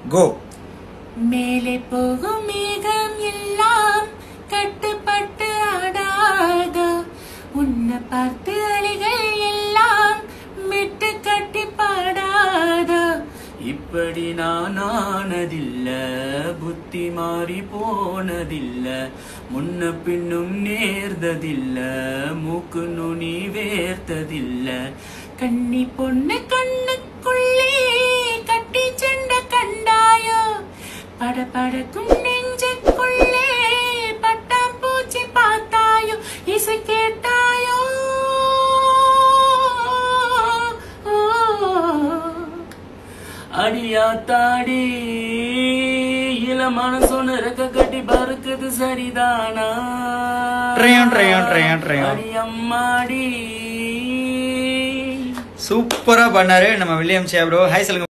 கோ மேலே போகும் மேகம் எல்லாம் கட்டுப்பட்டு ஆடாதோ உன்னை பார்த்து அலைகள் எல்லாம் மெட்டு கட்டி பாடாதோ இப்படி நான் ஆனதில்ல புத்தி மாறி போனதில்ல முன்ன பின்னும் நேர்ந்ததில்ல மூக்கு நுனி வேர்த்ததில்ல கன்னி பொண்ணு கண்ணுக்குள்ளே கட்டி செண்ட கண்டாயோ பட படக்கும் நெஞ்சுக்குள்ளே பட்டாம்பூச்சி பார்த்தாயோ இசை கேட்டாயோ அடியா தாடி இள மனசொன்னு ரெக்க கட்டி பறக்குது சரிதானா ட்ரையான், ட்ரையான், ட்ரையான், ட்ரையான். அடி அம்மாடி சூப்பரா பண்ணாரு நம்ம வில்லியம் சியா ப்ரோ ஹாய் சொல்லுங்க